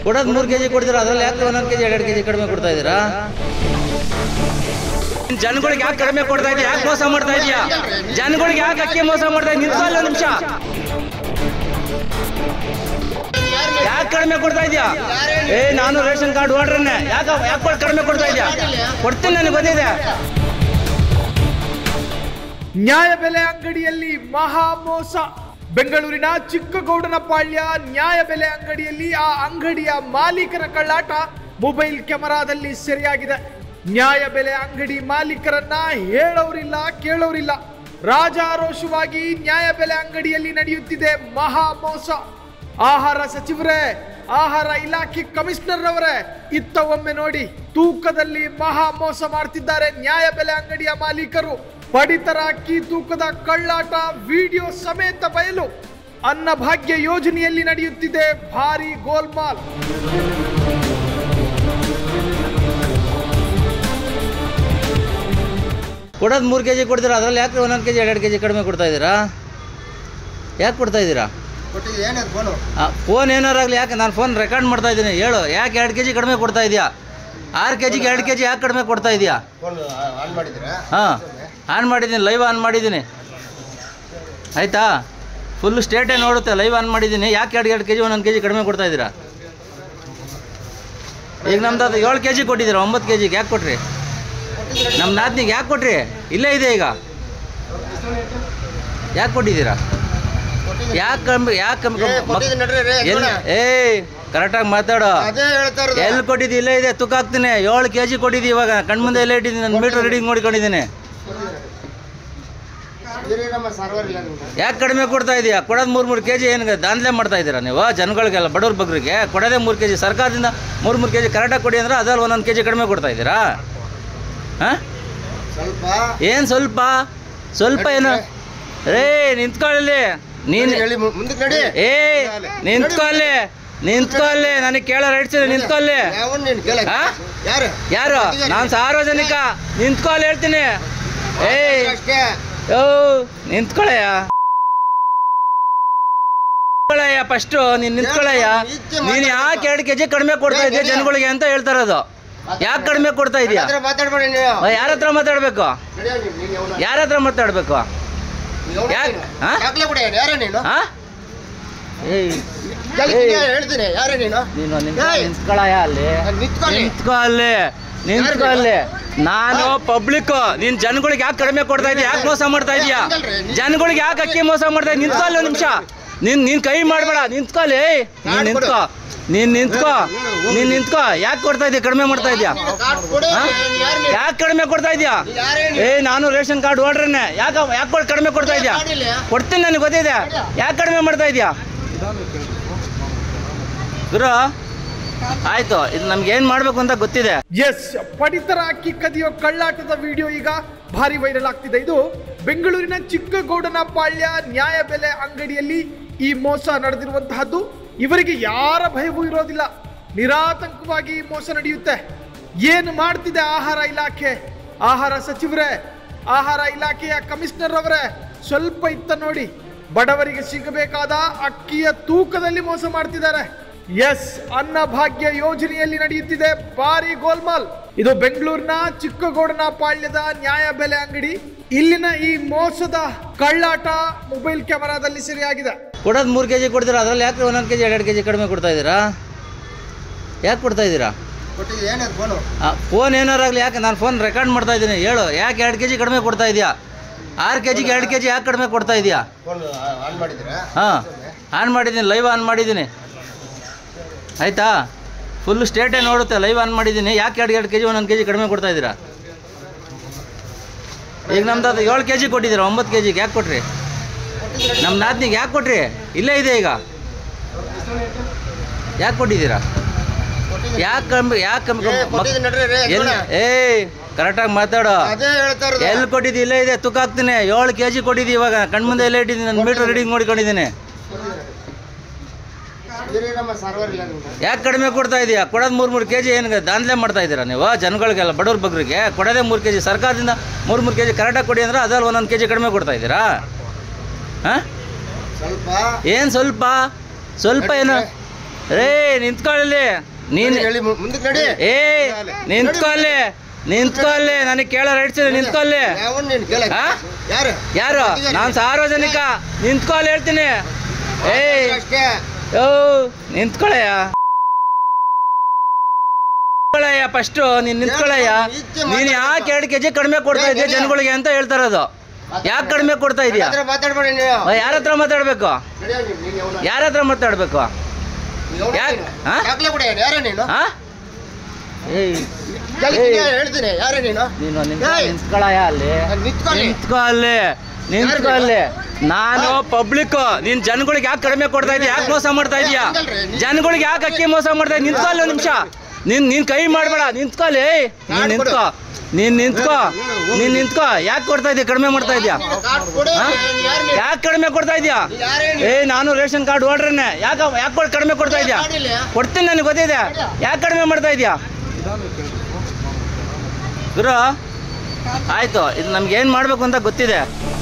ಕೊಡೋದು ಮೂರು K G ಕೊಡ್ತೀರಾ ಅದ್ರಲ್ಲಿ ಯಾಕೆ ಒಂದೊಂದು ಕೆ ಜಿ ಎರಡು ಕೆ ಜಿ ಕಡಿಮೆ ಕೊಡ್ತಾ ಇದ್ದೀರಾ ಜನಗಳಿಗೆ ಯಾಕೆ ಕಡಿಮೆ ಕೊಡ್ತಾ ಇದೀಯ ಯಾಕೆ ಮೋಸ ಮಾಡ್ತಾ ಇದೀಯಾ ಜನಗಳಿಗೆ ಯಾಕೆ ಅಕ್ಕಿ ಮೋಸ ಮಾಡ್ತಾ ಇದೀಯ ನಿಂತ್ಕೊಳ್ಳ ನಿಮಿಷ ಯಾಕೆ ಕಡಿಮೆ ಕೊಡ್ತಾ ಇದೀಯಾ ಏ ನಾನು ರೇಷನ್ ಕಾರ್ಡ್ ಓಡ್ರನ್ನೇ ಯಾಕೆ ಯಾಕೆ ಕಡಿಮೆ ಕೊಡ್ತಾ ಇದೀಯಾ ಕೊಡ್ತೀನಿ ನನಗೆ ಬಂದಿದೆ ನ್ಯಾಯಬೆಲೆ ಅಂಗಡಿಯಲ್ಲಿ ಮಹಾ ಮೋಸ ಬೆಂಗಳೂರಿನ ಚಿಕ್ಕಗೌಡನ ಪಾಳ್ಯ ನ್ಯಾಯಬೆಲೆ ಅಂಗಡಿಯಲ್ಲಿ ಆ ಅಂಗಡಿಯ ಮಾಲೀಕರ ಕಳ್ಳಾಟ ಮೊಬೈಲ್ ಕ್ಯಾಮೆರಾದಲ್ಲಿ ಸೆರೆಯಾಗಿದೆ ನ್ಯಾಯಬೆಲೆ ಅಂಗಡಿ ಮಾಲೀಕರನ್ನ ಹೇಳೋರಿಲ್ಲ ಕೇಳೋರಿಲ್ಲ ರಾಜಾರೋಷವಾಗಿ ನ್ಯಾಯಬೆಲೆ ಅಂಗಡಿಯಲ್ಲಿ ನಡೆಯುತ್ತಿದೆ ಮಹಾ ಮೋಸ ಆಹಾರ ಸಚಿವರೇ ಆಹಾರ ಇಲಾಖೆ ಕಮಿಷನರ್ ಅವರೇ ಇತ್ತ ಒಮ್ಮೆ ನೋಡಿ ತೂಕದಲ್ಲಿ ಮಹಾ ಮೋಸ ಮಾಡ್ತಿದ್ದಾರೆ ನ್ಯಾಯಬೆಲೆ ಅಂಗಡಿಯ ಮಾಲೀಕರು ಪಡಿತರ ಅಕ್ಕಿ ತೂಕದ ಕಳ್ಳಾಟ ವಿಡಿಯೋ ಸಮೇತ ಬಯಲು ಅನ್ನಭಾಗ್ಯ ಯೋಜನೆಯಲ್ಲಿ ನಡೆಯುತ್ತಿದೆ ಭಾರಿ ಗೋಲ್ಮಾಲ್ ಕೊಡೋದು ಮೂರು ಕೆ ಜಿ ಕೊಡ್ತೀರಾ ಅದ್ರಲ್ಲಿ ಯಾಕೆ ಒಂದೊಂದು ಕೆ ಜಿ ಎರಡು ಕೆ ಜಿ ಕಡಿಮೆ ಕೊಡ್ತಾ ಇದ್ದೀರಾ ಯಾಕೆ ಕೊಡ್ತಾ ಇದ್ದೀರಾ ಕೊಟ್ಟಿದ್ದು ಏನದು ಫೋನು ಫೋನ್ ಏನಾರಾಗಲಿ ಯಾಕೆ ನಾನು ಫೋನ್ ರೆಕಾರ್ಡ್ ಮಾಡ್ತಾ ಇದ್ದೀನಿ ಹೇಳು ಯಾಕೆ ಎರಡು ಕೆ ಜಿ ಕಡಿಮೆ ಕೊಡ್ತಾ ಇದೆಯಾ ಆರು ಕೆ ಜಿಗೆ ಎರಡು ಕೆ ಜಿ ಯಾಕೆ ಕಡಿಮೆ ಕೊಡ್ತಾ ಇದೆಯಾ ಫೋನ್ ಆನ್ ಮಾಡಿದ್ದೀರಾ ಹಾಂ ಆನ್ ಮಾಡಿದ್ದೀನಿ ಲೈವ್ ಆನ್ ಮಾಡಿದ್ದೀನಿ ಆಯಿತಾ ಫುಲ್ ಸ್ಟೇಟೇ ನೋಡುತ್ತೆ ಲೈವ್ ಆನ್ ಮಾಡಿದ್ದೀನಿ ಯಾಕೆ ಎರಡು ಎರಡು ಕೆ ಜಿ ಒಂದೊಂದು ಕೆ ಜಿ ಕಡಿಮೆ ಕೊಡ್ತಾ ಇದ್ದೀರಾ ಈಗ ನಮ್ದು ಅದು ಏಳು ಕೆ ಜಿ ಕೊಟ್ಟಿದ್ದೀರಾ ಒಂಬತ್ತು ಕೆ ಜಿಗೆ ಯಾಕೆ ಕೊಟ್ರಿ ನಮ್ಮ ನಾದ್ನಿಗೆ ಯಾಕೆ ಕೊಟ್ರಿ ಇಲ್ಲೇ ಇದೆ ಈಗ ಯಾಕೆ ಕೊಟ್ಟಿದ್ದೀರಾ ಯಾಕೆ ಕಮ್ಮಿ ಯಾಕೆ ಕಮ್ಮಿ ಏ, ಕೊಟ್ಟಿದ್ದೀನಿ ನಡ್ರಿ ರೇ, ಎಲ್ಲಿ ನೋಡ. ಏಯ್ ಕರೆಕ್ಟಾಗಿ ಮಾತಾಡೋ ಅದೇ ಹೇಳ್ತಾ ಇರೋದು ಎಲ್ಲಿ ಕೊಟ್ಟಿದ್ದು ಇಲ್ಲೇ ಇದೆ ತೂಕ ಹಾಕ್ತೀನಿ ಏಳು ಕೆ ಜಿ ಕೊಟ್ಟಿದ್ದು ಇವಾಗ ಕಣ್ಮುಂದೆ ಎಲ್ಲ ಇಟ್ಟಿದ್ದೀನಿ ನಾನು ಮೀಟ್ರ್ ರೀಡಿಂಗ್ ನೋಡ್ಕೊಂಡಿದ್ದೀನಿ ಇರಿ ನಮ್ಮ ಸರ್ವರ್ ಇಲ್ಲ ನಿಮ್ದು ಯಾಕೆ ಕಡಿಮೆ ಕೊಡ್ತಾ ಇದೀಯಾ ಕೊಡೋದು ಮೂರು ಮೂರು ಕೆ ಜಿ ಏನು ದಾಂಧಲೆ ಮಾಡ್ತಾ ಇದ್ದೀರಾ ನೀವು ಜನಗಳಿಗೆಲ್ಲ ಬಡವ್ರ ಬಗ್ಗರಿಗೆ ಕೊಡೋದೇ ಮೂರು ಕೆ ಜಿ ಸರ್ಕಾರದಿಂದ ಮೂರು ಮೂರು ಕೆ ಜಿ ಕರೆಕ್ಟಾಗಿ ಕೊಡಿ ಅಂದ್ರೆ ಅದ್ರಲ್ಲಿ ಒಂದೊಂದು ಕೆ ಜಿ ಕಡಿಮೆ ಕೊಡ್ತಾ ಇದ್ದೀರಾ ಹಾಂ ಸ್ವಲ್ಪ ಏನು ಸ್ವಲ್ಪ ಸ್ವಲ್ಪ ಏನು ರೇ ನಿಂತ್ಕೊಳ್ಳಿ ನೀನು ಹೇಳಿ ಮು- ಮುಂದಕ್ಕೆ ನಡಿ ಏ ನಿಂತ್ಕೊಳ್ಳಿ ನಿಂತ್ಕೊಳ್ಳಿ ನನಗೆ ಕೇಳೋ ರೈಟ್ಸ್ ನಿಂತ್ಕೊಳ್ಳಿ ಯಾವನ್ ನೀನು ಕೇಳ ಆ? ಯಾರು ಯಾರು ನಾನು ಸಾರ್ವಜನಿಕ ನಿಂತ್ಕೊಳ್ಳಿ ಹೇಳ್ತೀನಿ ಏಯ್ ಅಷ್ಟೇ ಯೋ ನಿಂತ್ಕೊಳ್ಳಯ್ಯ ನಿಂತ್ಕೊಳ್ಳಯ್ಯ ಫಸ್ಟು ನೀನು ನಿಂತ್ಕೊಳ್ಳಯ್ಯ ನೀನು ಯಾಕೆ ಎರಡು ಕೆ ಜಿ ಕಡಿಮೆ ಕೊಡ್ತಾ ಇದೀಯ ಜನಗಳಿಗೆ ಅಂತ ಹೇಳ್ತಾ ಇರೋದು ಯಾಕೆ ಕಡಿಮೆ ಕೊಡ್ತಾ ಇದೀಯಾ ಹತ್ರ ಮಾತಾಡ್ಬೇಡಿ ನೀವು ಯಾರ ಹತ್ರ ಮಾತಾಡಬೇಕು ನಡಿ ನೀನು, ನೀನು ಯಾವನ? ಯಾರ ಹತ್ರ ಮಾತಾಡಬೇಕು ನೀನು ಯಾವನ ಯಾಕ್? ನೀನು? ಆ? ದಾಖಲೆ ಕೊಡಿ ಯಾರ ನೀನು ಹಾ ಏಯ್ ಕೇಳ್ತೀನಿ, ಏಯ್. ಹೇಳ್ತೀನಿ ಯಾರ ನೀನು ನೀನು ನಿಂತ್ಕೊ- ಏಯ್. ನಿಂತ್ಕೊಳ್ಳಯ್ಯ ಅಲ್ಲಿ ನಿಂತ್ಕೊಳ್ಳಿ ನಿಂತ್ಕೊ ಅಲ್ಲಿ ನಿಂತ್ಕೊ ಅಲ್ಲಿ ನಾನು ಪಬ್ಲಿಕ್ ನೀನ್ ಜನಗಳಿಗೆ ಯಾಕೆ ಕಡಿಮೆ ಕೊಡ್ತಾ ಇದೀಯ ಯಾಕೆ ಮೋಸ ಮಾಡ್ತಾ ಇದೀಯಾ ಜನಗಳಿಗೆ ಯಾಕೆ ಅಕ್ಕಿ ಮೋಸ ಮಾಡ್ತಾ ಇದೀಯ ನಿಂತ್ಕೊ ಅಲ್ಲಿ ಒಂದ್ ನಿಮಿಷ ನೀನ್ ನೀನ್ ಕೈ ಮಾಡ್ಬೇಡ ನಿಂತ್ಕೊಳ್ಳಿ ನೀನ್ ನಿಂತ್ಕೊ ನೀನ್ ನಿಂತ್ಕೊ ನೀನ್ ನಿಂತ್ಕೊ ಯಾಕೆ ಕೊಡ್ತಾ ಇದೀಯ ಕಡಿಮೆ ಮಾಡ್ತಾ ಇದೀಯಾ ಕಾರ್ಡ್ ಕೊಡು ಆ? ನೀನು ಯಾರು ನೀನು? ಯಾಕೆ ಕಡಿಮೆ ಕೊಡ್ತಾ ಇದೀಯಾ ಯಾರೇ ನೀನು? ಏ ನಾನು ರೇಷನ್ ಕಾರ್ಡ್ ಓಡ್ರನ್ನೇ ಯಾಕೆ ಯಾಕೆ ಕಡಿಮೆ ಕೊಡ್ತಾ ಇದೀಯಾ ಮಾಡಿಲ್ಲ. ಕೊಡ್ತೀನಿ ನನಗೆ ಗೊತ್ತಿದೆ ಯಾಕೆ ಕಡಿಮೆ ಮಾಡ್ತಾ ಇದೀಯಾ ಗುರು ಆಯ್ತು ಇದು ನಮ್ಗೆ ಏನ್ ಮಾಡ್ಬೇಕು ಅಂತ ಗೊತ್ತಿದೆ ಎಸ್ ಪಡಿತರ ಅಕ್ಕಿ ಕದಿಯೋ ಕಳ್ಳಾಟದ ವಿಡಿಯೋ ಈಗ ಭಾರಿ ವೈರಲ್ ಆಗ್ತಿದೆ ಇದು ಬೆಂಗಳೂರಿನ ಚಿಕ್ಕಗೌಡನ ಪಾಳ್ಯ ನ್ಯಾಯಬೆಲೆ ಅಂಗಡಿಯಲ್ಲಿ ಈ ಮೋಸ ನಡೆದಿರುವಂತಹದ್ದು ಇವರಿಗೆ ಯಾರ ಭಯವೂ ಇರೋದಿಲ್ಲ ನಿರಾತಂಕವಾಗಿ ಈ ಮೋಸ ನಡೆಯುತ್ತೆ ಏನು ಮಾಡ್ತಿದೆ ಆಹಾರ ಇಲಾಖೆ ಆಹಾರ ಸಚಿವರೇ ಆಹಾರ ಇಲಾಖೆಯ ಕಮಿಷನರ್ ಅವರೇ ಸ್ವಲ್ಪ ಇತ್ತ ನೋಡಿ ಬಡವರಿಗೆ ಸಿಗಬೇಕಾದ ಅಕ್ಕಿಯ ತೂಕದಲ್ಲಿ ಮೋಸ ಮಾಡ್ತಿದ್ದಾರೆ ಎಸ್ ಅನ್ನಭಾಗ್ಯ ಯೋಜನೆಯಲ್ಲಿ ನಡೆಯುತ್ತಿದೆ ಭಾರಿ ಗೋಲ್ಮಾಲ್ ಇದು ಬೆಂಗಳೂರಿನ ಚಿಕ್ಕಗೌಡನ ಪಾಳ್ಯದ ನ್ಯಾಯಬೆಲೆ ಅಂಗಡಿ ಇಲ್ಲಿನ ಈ ಮೋಸದ ಕಳ್ಳಾಟ ಮೊಬೈಲ್ ಕ್ಯಾಮೆರಾದಲ್ಲಿ ಸೆರೆಯಾಗಿದೆ ಕೊಡೋದು ಮೂರು ಕೆ ಜಿ ಕೊಡ್ತೀರಾ ಅದ್ರಲ್ಲಿ ಯಾಕೆ ಒಂದೊಂದು ಕೆ ಜಿ ಎರಡು ಕೆ ಜಿ ಕಡಿಮೆ ಕೊಡ್ತಾ ಇದ್ದೀರಾ ಯಾಕೆ ಕೊಡ್ತಾ ಇದ್ದೀರಾ ಕೊಟ್ಟಿದ್ದು ಏನದು ಫೋನು ಫೋನ್ ಏನಾರಾಗಲಿ ಯಾಕೆ ನಾನು ಫೋನ್ ರೆಕಾರ್ಡ್ ಮಾಡ್ತಾ ಇದ್ದೀನಿ ಹೇಳು ಯಾಕೆ ಎರಡು ಕೆ ಜಿ ಕಡಿಮೆ ಕೊಡ್ತಾ ಇದೆಯಾ ಆರು ಕೆ ಜಿಗೆ ಎರಡು ಕೆ ಜಿ ಯಾಕೆ ಕಡಿಮೆ ಕೊಡ್ತಾ ಇದೆಯಾ ಫೋನ್ ಆನ್ ಮಾಡಿದ್ದೀರಾ ಹಾಂ ಆನ್ ಮಾಡಿದ್ದೀನಿ ಲೈವ್ ಆನ್ ಮಾಡಿದ್ದೀನಿ ಆಯಿತಾ ಫುಲ್ ಸ್ಟೇಟೇ ನೋಡುತ್ತೆ ಲೈವ್ ಆನ್ ಮಾಡಿದ್ದೀನಿ ಯಾಕೆ ಎರಡು ಎರಡು ಕೆ ಜಿ ಒಂದೊಂದು ಕೆ ಜಿ ಕಡಿಮೆ ಕೊಡ್ತಾ ಇದ್ದೀರಾ ಈಗ ನಮ್ದು ಅದು ಏಳು ಕೆ ಜಿ ಕೊಟ್ಟಿದ್ದೀರಾ ಒಂಬತ್ತು ಕೆ ಜಿಗೆ ಯಾಕೆ ಕೊಟ್ರಿ ನಮ್ಮ ನಾದ್ನಿಗೆ ಯಾಕೆ ಕೊಟ್ರಿ ಇಲ್ಲೇ ಇದೆ ಈಗ ಯಾಕೆ ಕೊಟ್ಟಿದ್ದೀರಾ ಯಾಕೆ ಕಮ್ಮಿ ಯಾಕೆ ಕಮ್ಮಿ ಏ, ಕೊಟ್ಟಿದ್ದೀನಿ ನಡ್ರಿ ರೇ, ಎಲ್ಲಿ ನೋಡ. ಏಯ್ ಕರೆಕ್ಟಾಗಿ ಮಾತಾಡೋ ಅದೇ ಹೇಳ್ತಾ ಇರೋದು ಎಲ್ಲಿ ಕೊಟ್ಟಿದ್ದು ಇಲ್ಲೇ ಇದೆ ತೂಕ ಹಾಕ್ತೀನಿ ಏಳು ಕೆ ಜಿ ಕೊಟ್ಟಿದ್ದು ಇವಾಗ ಕಣ್ಮುಂದೆ ಎಲ್ಲ ಇಟ್ಟಿದ್ದೀನಿ ನಾನು ಮೀಟ್ರ್ ರೀಡಿಂಗ್ ನೋಡ್ಕೊಂಡಿದ್ದೀನಿ ಇರಿ ನಮ್ಮ ಸರ್ವರ್ ಇಲ್ಲ ನಿಮ್ದು ಯಾಕೆ ಕಡಿಮೆ ಕೊಡ್ತಾ ಇದೀಯಾ ಕೊಡೋದು ಮೂರು ಮೂರು ಕೆ ಜಿ ಏನು ದಾಂಧಲೆ ಮಾಡ್ತಾ ಇದ್ದೀರಾ ನೀವು ಜನಗಳಿಗೆಲ್ಲ ಬಡವ್ರ ಬಗ್ಗರಿಗೆ ಕೊಡೋದೇ ಮೂರು ಕೆ ಜಿ ಸರ್ಕಾರದಿಂದ ಮೂರು ಮೂರು ಕೆ ಜಿ ಕರೆಕ್ಟಾಗಿ ಕೊಡಿ ಅಂದ್ರೆ ಅದ್ರಲ್ಲಿ ಒಂದೊಂದು ಕೆ ಜಿ ಕಡಿಮೆ ಕೊಡ್ತಾ ಇದ್ದೀರಾ ಹಾಂ ಸ್ವಲ್ಪ ಏನು ಸ್ವಲ್ಪ ಸ್ವಲ್ಪ ಏನು ರೇ ನಿಂತ್ಕೊಳ್ಳಿ ನೀನ್ ಹೇಳಿ ಮು- ಮುಂದಕ್ಕೆ ನಡಿ ಏ ನಿಂತ್ಕೊಳ್ಳಿ ನಿಂತ್ಕೊಳ್ಳಿ ನನಗೆ ಕೇಳೋ ರೈಟ್ಸ್ ಇದೆ ನಿಂತ್ಕೊಳ್ಳಿ ಯಾವನ್ ನೀನು ಕೇಳ ಆ? ಯಾರು ಯಾರು ನಾನು ಸಾರ್ವಜನಿಕ ನಿಂತ್ಕೊಳ್ಳಿ ಹೇಳ್ತೀನಿ ಏಯ್ ಅಷ್ಟೇ ಯೋ ನಿಂತ್ಕೊಳ್ಳಯ್ಯ ನಿಂತ್ಕೊಳ್ಳಯ್ಯ ಫಸ್ಟು ನೀನ್ ನಿಂತ್ಕೊಳ್ಳಯ್ಯ ನೀನ್ ಯಾಕೆ ಎರಡು ಕೆಜಿ ಕಡಿಮೆ ಕೊಡ್ತಾ ಇದೀಯ ಜನಗಳಿಗೆ ಅಂತ ಹೇಳ್ತಾ ಇರೋದು ಯಾಕೆ ಕಡಿಮೆ ಕೊಡ್ತಾ ಇದೀಯ ಹತ್ರ ಮಾತಾಡ್ಬೇಡಿ ನೀವು ಯಾರ ಹತ್ರ ಮಾತಾಡ್ಬೇಕು ನಡಿಯೋ ನೀನು, ನೀನು ಯಾವನ? ಯಾರ ಹತ್ರ ಮಾತಾಡ್ಬೇಕು ನೀನು ಯಾವನ ಯಾಕ್? ನೀನು? ಆ? ದಾಖಲೆ ಕೊಡಿ ಯಾರ ನೀನು ಹಾ ಏಯ್ ಕೇಳ್ತೀನಿ, ಏಯ್. ಹೇಳ್ತೀನಿ ಯಾರ ನೀನು ನೀನು ಏಯ್. ನಿಂತ್ಕೊಳ್ಳಯ್ಯ ಅಲ್ಲಿ ನಾನ್ ನಿಂತ್ಕೊಳ್ಳಿ. ನಿಂತ್ಕೊ ಅಲ್ಲಿ ನಿಂತ್ಕೊ ಅಲ್ಲಿ ನಾನು ಪಬ್ಲಿಕ್ ನೀನ್ ಜನಗಳಿಗೆ ಯಾಕೆ ಕಡಿಮೆ ಕೊಡ್ತಾ ಇದೀಯ ಯಾಕೆ ಮೋಸ ಮಾಡ್ತಾ ಇದೀಯ ಜನಗಳಿಗೆ ಯಾಕೆ ಅಕ್ಕಿ ಮೋಸ ಮಾಡ್ತಾ ಇದೀಯ ನಿಂತ್ಕೊ ಅಲ್ಲಿ ಒಂದ್ ನಿಮಿಷ ನೀನ್ ನೀನ್ ಕೈ ಮಾಡ್ಬೇಡ ನಿಂತ್ಕೊಳ್ಳಿ ನೀನ್ ನಿಂತ್ಕೊ ನೀನ್ ನಿಂತ್ಕೊ ನೀನ್ ನಿಂತ್ಕೊ ಯಾಕೆ ಕೊಡ್ತಾ ಇದೀಯ ಕಡಿಮೆ ಮಾಡ್ತಾ ಇದೀಯ ಕಾರ್ಡ್ ಕೊಡು, ಆ? ನೀನು ಯಾರ್ ನೀನು? ಯಾಕೆ ಕಡಿಮೆ ಕೊಡ್ತಾ ಇದೀಯ ನೀನು ಯಾರೇ ನೀನು? ಏ ನಾನು ರೇಷನ್ ಕಾರ್ಡ್ ಓಡ್ರನೆ ಯಾಕೆ ಯಾಕೆ ಕಡಿಮೆ ಕೊಡ್ತಾ ಇದೀಯ ಮಾಡಿಲ್ಲ. ಕೊಡ್ತೀನಿ ನನಗೆ ಗೊತ್ತಿದೆ ಯಾಕೆ ಕಡಿಮೆ ಮಾಡ್ತಾ ಇದೀಯಾ ಗುರು ಆಯ್ತು ಇದು ನಮ್ಗೆ ಏನು ಮಾಡಬೇಕು ಅಂತ ಗೊತ್ತಿದೆ